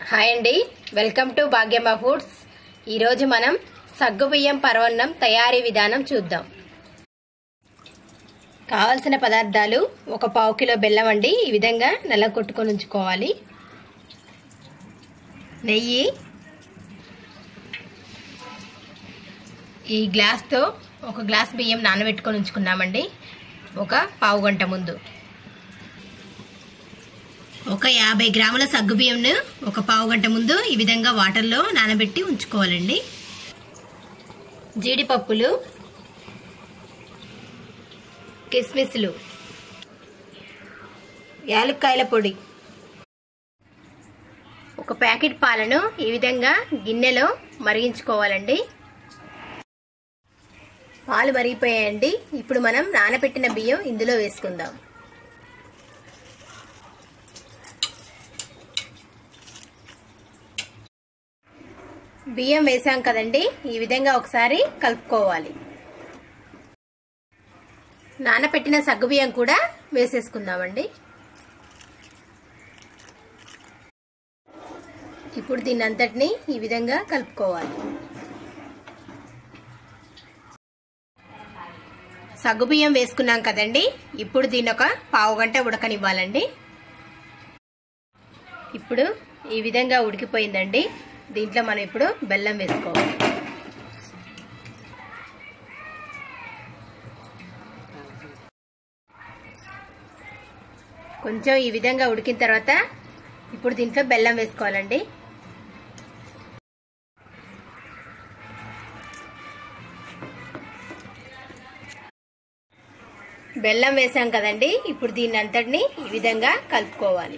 hi అండి welcome to భాగ్యమ్మ foods ఈరోజు మనం సగ్గుబియ్యం పరవన్నం తయారీ విధానం చూద్దాం కావలసిన పదార్థాలు ఒక పావు కిలో బెల్లం అండి ఈ విధంగా నల్ల కొట్టుకొని ఉంచుకోవాలి నెయ్యి ఈ గ్లాస్తో ఒక గ్లాస్ బియ్యం నానబెట్టుకొని ఉంచుకున్నామండి ఒక పావు గంట ముందు ఒక యాభై గ్రాముల సగ్గుబియ్యంను ఒక పావు గంట ముందు ఈ విధంగా వాటర్లో నానబెట్టి ఉంచుకోవాలండి జీడిపప్పులు కిస్మిస్లు యాలక్కాయల పొడి ఒక ప్యాకెట్ పాలను ఈ విధంగా గిన్నెలో మరిగించుకోవాలండి పాలు మరిగిపోయాయండి ఇప్పుడు మనం నానబెట్టిన బియ్యం ఇందులో వేసుకుందాం బియ్యం వేసాం కదండి ఈ విధంగా ఒకసారి కలుపుకోవాలి నానపెట్టిన సగ్గుబియ్యం కూడా వేసేసుకుందామండి ఇప్పుడు దీన్ని అంతటిని ఈ విధంగా కలుపుకోవాలి సగ్గుబియ్యం వేసుకున్నాం కదండి ఇప్పుడు దీన్ని ఒక పావు గంట ఉడకనివ్వాలండి ఇప్పుడు ఈ విధంగా ఉడికిపోయిందండి దీంట్లో మనం ఇప్పుడు బెల్లం వేసుకోవాలి కొంచెం ఈ విధంగా ఉడికిన తర్వాత ఇప్పుడు దీంట్లో బెల్లం వేసుకోవాలండి బెల్లం వేసాం కదండి ఇప్పుడు దీన్ని అంతటిని ఈ విధంగా కలుపుకోవాలి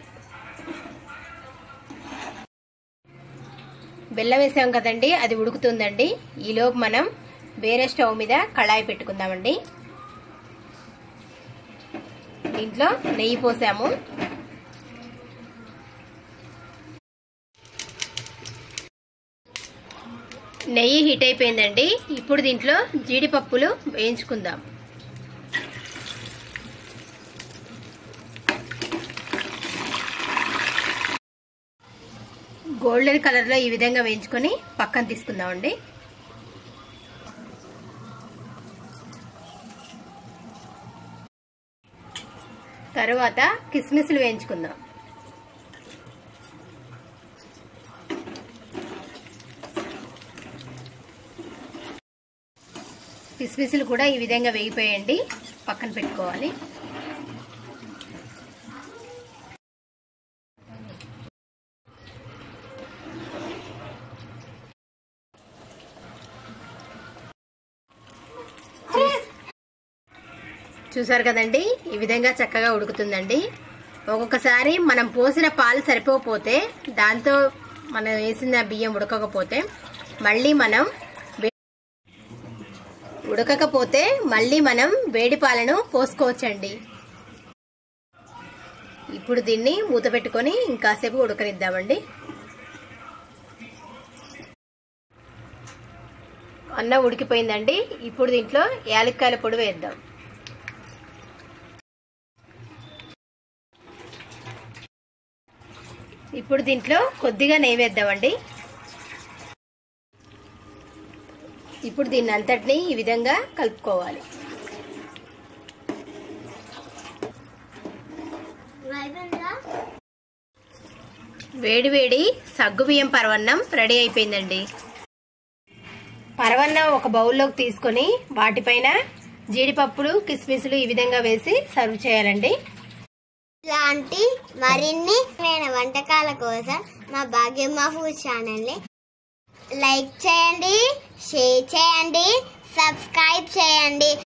బెల్లం వేసాం కదండి అది ఉడుకుతుందండి ఈలోపు మనం వేరే స్టవ్ మీద కళాయి పెట్టుకుందామండి దీంట్లో నెయ్యి పోసాము నెయ్యి హీట్ అయిపోయిందండి ఇప్పుడు దీంట్లో జీడిపప్పులు వేయించుకుందాం గోల్డెన్ కలర్లో ఈ విధంగా వేయించుకొని పక్కన తీసుకుందామండి తరువాత కిస్మిస్లు వేయించుకుందాం కిస్మిస్లు కూడా ఈ విధంగా వేగిపోయండి పక్కన పెట్టుకోవాలి చూసారు కదండి ఈ విధంగా చక్కగా ఉడుకుతుందండి ఒక్కొక్కసారి మనం పోసిన పాలు సరిపోకపోతే దాంతో మనం వేసిన బియ్యం ఉడకకపోతే మళ్ళీ మనం ఉడకకపోతే మళ్ళీ మనం వేడి పాలను పోసుకోవచ్చండి ఇప్పుడు దీన్ని మూత పెట్టుకొని ఇంకాసేపు ఉడకనిద్దామండి అన్నం ఉడికిపోయిందండి ఇప్పుడు దీంట్లో యాలక్కాయల పొడి వేద్దాం ఇప్పుడు దీంట్లో కొద్దిగా నెయ్యి వేద్దామండి ఇప్పుడు దీన్ని అంతటిని ఈ విధంగా కలుపుకోవాలి వేడి వేడి సగ్గుబియ్యం పరవన్నం రెడీ అయిపోయిందండి పరవన్నం ఒక బౌల్లోకి తీసుకొని వాటిపైన జీడిపప్పులు కిస్మిస్లు ఈ విధంగా వేసి సర్వ్ చేయాలండి ఇలాంటి మరిన్ని నేను వంటకాల కోసం మా భాగ్యమ్మ ఫుడ్ ఛానల్ని లైక్ చేయండి షేర్ చేయండి సబ్స్క్రైబ్ చేయండి